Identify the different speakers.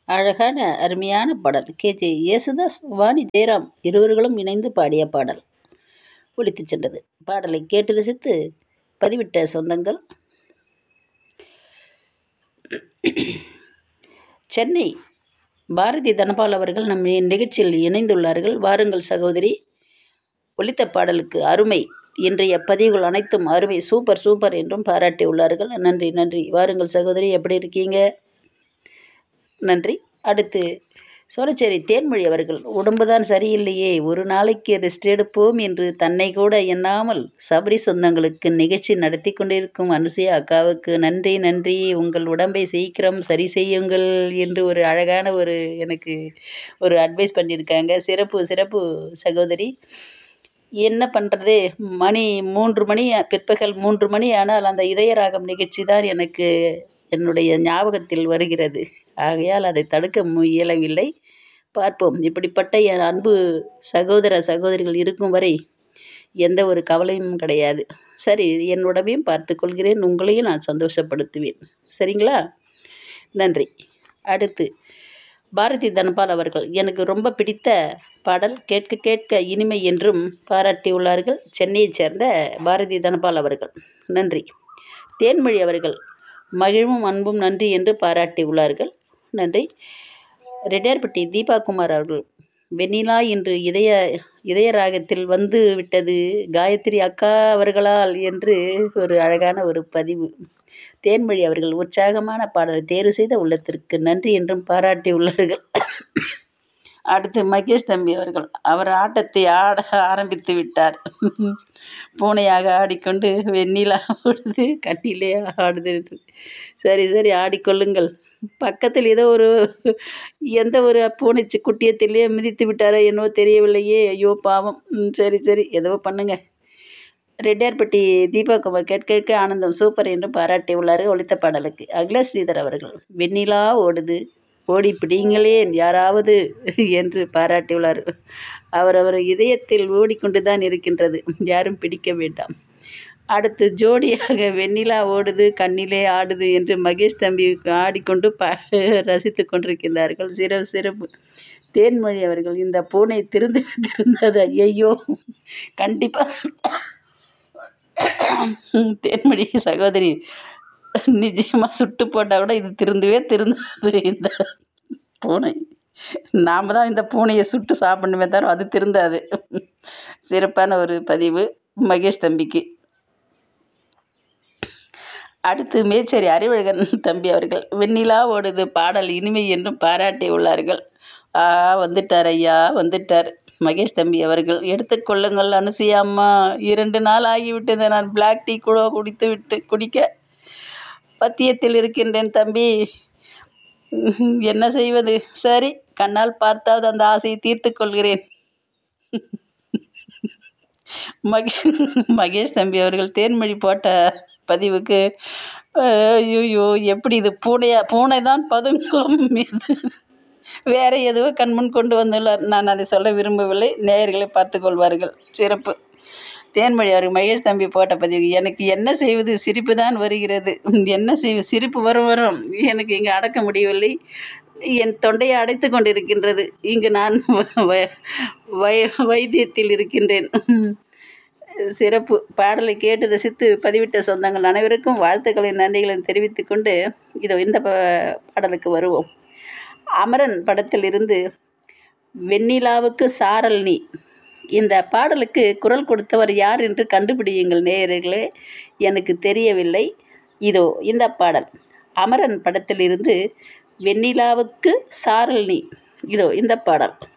Speaker 1: அழகான அருமையான பாடல் கே ஜே யேசுதாஸ் வாணி ஜெயராம் இருவர்களும் இணைந்து பாடிய பாடல் ஒலித்துச் சென்றது பாடலை கேட்டு ரசித்து பதிவிட்ட சொந்தங்கள் சென்னை பாரதி தனபால் அவர்கள் நம் நிகழ்ச்சியில் இணைந்துள்ளார்கள் வாருங்கள் சகோதரி ஒலித்த பாடலுக்கு அருமை இன்றைய பதிவுகள் அனைத்தும் அருமை சூப்பர் சூப்பர் என்றும் பாராட்டியுள்ளார்கள் நன்றி நன்றி வாருங்கள் சகோதரி எப்படி இருக்கீங்க நன்றி அடுத்து சோழச்சேரி தேன்மொழி அவர்கள் உடம்புதான் சரியில்லையே ஒரு நாளைக்கு ரெஸ்ட் எடுப்போம் என்று தன்னை கூட எண்ணாமல் சபரி சொந்தங்களுக்கு நிகழ்ச்சி நடத்தி கொண்டிருக்கும் அனுசயா அக்காவுக்கு நன்றி நன்றி உங்கள் உடம்பை சீக்கிரம் சரி செய்யுங்கள் என்று ஒரு அழகான ஒரு எனக்கு ஒரு அட்வைஸ் பண்ணியிருக்காங்க சிறப்பு சிறப்பு சகோதரி என்ன பண்ணுறது மணி மூன்று மணி பிற்பகல் மூன்று மணி ஆனால் அந்த இதயராகம் நிகழ்ச்சி தான் எனக்கு என்னுடைய ஞாபகத்தில் வருகிறது ஆகையால் அதை தடுக்க இயலவில்லை பார்ப்போம் இப்படிப்பட்ட என் அன்பு சகோதர சகோதரிகள் இருக்கும் வரை எந்த ஒரு கவலையும் கிடையாது சரி என் உடம்பையும் பார்த்து கொள்கிறேன் உங்களையும் நான் சந்தோஷப்படுத்துவேன் சரிங்களா நன்றி அடுத்து பாரதி தனபால் அவர்கள் எனக்கு ரொம்ப பிடித்த பாடல் கேட்க கேட்க இனிமை என்றும் பாராட்டியுள்ளார்கள் சென்னையைச் சேர்ந்த பாரதி தனபால் அவர்கள் நன்றி தேன்மொழி அவர்கள் மகிழ்வும் அன்பும் நன்றி என்று பாராட்டியுள்ளார்கள் நன்றி ரெட்டியார்பட்டி தீபா குமார் அவர்கள் வெண்ணிலா இன்று இதய இதய ராகத்தில் வந்து விட்டது காயத்ரி அக்கா அவர்களால் என்று ஒரு அழகான ஒரு பதிவு தேன்மொழி அவர்கள் உற்சாகமான பாடலை தேர்வு செய்த உள்ளத்திற்கு நன்றி என்றும் பாராட்டியுள்ளார்கள் அடுத்து மகேஷ் தம்பி அவர்கள் அவர் ஆட்டத்தை ஆட ஆரம்பித்து விட்டார் பூனையாக ஆடிக்கொண்டு வெண்ணிலா ஓடுது கண்ணிலே ஆடுது சரி சரி ஆடிக்கொள்ளுங்கள் பக்கத்தில் ஏதோ ஒரு எந்த ஒரு பூனைச்சி குட்டியத்திலேயே மிதித்து விட்டாரோ என்னவோ தெரியவில்லையே ஐயோ பாவம் சரி சரி ஏதோ பண்ணுங்க ரெட்டியார்பட்டி தீபாகுமார் கேட்க கேட்க ஆனந்தம் சூப்பர் என்று பாராட்டி உள்ளார் ஒழித்த பாடலுக்கு அகில ஸ்ரீதர் அவர்கள் வெண்ணிலா ஓடுது ஓடி பிடிங்களேன் யாராவது என்று பாராட்டியுள்ளார் அவர் அவர் இதயத்தில் ஓடிக்கொண்டு தான் இருக்கின்றது யாரும் பிடிக்க வேண்டாம் அடுத்து ஜோடியாக வெண்ணிலா ஓடுது கண்ணிலே ஆடுது என்று மகேஷ் தம்பி ஆடிக்கொண்டு ப ரசித்து கொண்டிருக்கின்றார்கள் சிறப்பு சிறப்பு தேன்மொழி அவர்கள் இந்த பூனை திருந்து திருந்தது ஐயையோ கண்டிப்பாக தேன்மொழி சகோதரி நிச்சயமாக சுட்டு போட்டால் கூட இது திருந்தவே திருந்தாது இந்த பூனை நாம் தான் இந்த பூனையை சுட்டு சாப்பிடணுமே தவிர அது திருந்தாது சிறப்பான ஒரு பதிவு மகேஷ் தம்பிக்கு அடுத்து மேச்சேரி அறிவழகன் தம்பி அவர்கள் வெண்ணிலா ஓடுது பாடல் இனிமை என்றும் பாராட்டி உள்ளார்கள் ஆ வந்துட்டார் ஐயா வந்துட்டார் மகேஷ் தம்பி அவர்கள் எடுத்துக்கொள்ளுங்கள் அனுசியா அம்மா இரண்டு நாள் ஆகிவிட்டது நான் பிளாக் டீ கூட குடித்து விட்டு குடிக்க பத்தியத்தில் இருக்கின்றேன் தம்பி என்ன செய்வது சரி கண்ணால் பார்த்தாவது அந்த ஆசையை தீர்த்து கொள்கிறேன் மகே மகேஷ் தம்பி அவர்கள் தேன்மொழி போட்ட பதிவுக்கு ஐயோ எப்படி இது பூனையா பூனை தான் பதுங்கும் இது வேற எதுவோ கண்முன் கொண்டு வந்துள்ளார் நான் அதை சொல்ல விரும்பவில்லை நேயர்களை பார்த்து கொள்வார்கள் சிறப்பு தேன்மொழி அவர் மகேஷ் தம்பி போட்ட பதிவு எனக்கு என்ன செய்வது சிரிப்பு தான் வருகிறது என்ன செய்வது சிரிப்பு வரும் வரும் எனக்கு இங்கே அடக்க முடியவில்லை என் தொண்டையை அடைத்து கொண்டிருக்கின்றது இங்கு நான் வை வைத்தியத்தில் இருக்கின்றேன் சிறப்பு பாடலை கேட்டு ரசித்து பதிவிட்ட சொந்தங்கள் அனைவருக்கும் வாழ்த்துக்களை நன்றிகளை தெரிவித்துக் கொண்டு இதோ இந்த பாடலுக்கு வருவோம் அமரன் படத்தில் இருந்து வெண்ணிலாவுக்கு சாரல் நீ இந்த பாடலுக்கு குரல் கொடுத்தவர் யார் என்று கண்டுபிடியுங்கள் நேயர்களே எனக்கு தெரியவில்லை இதோ இந்த பாடல் அமரன் படத்தில் இருந்து வெண்ணிலாவுக்கு சாரல் நீ இதோ இந்த பாடல்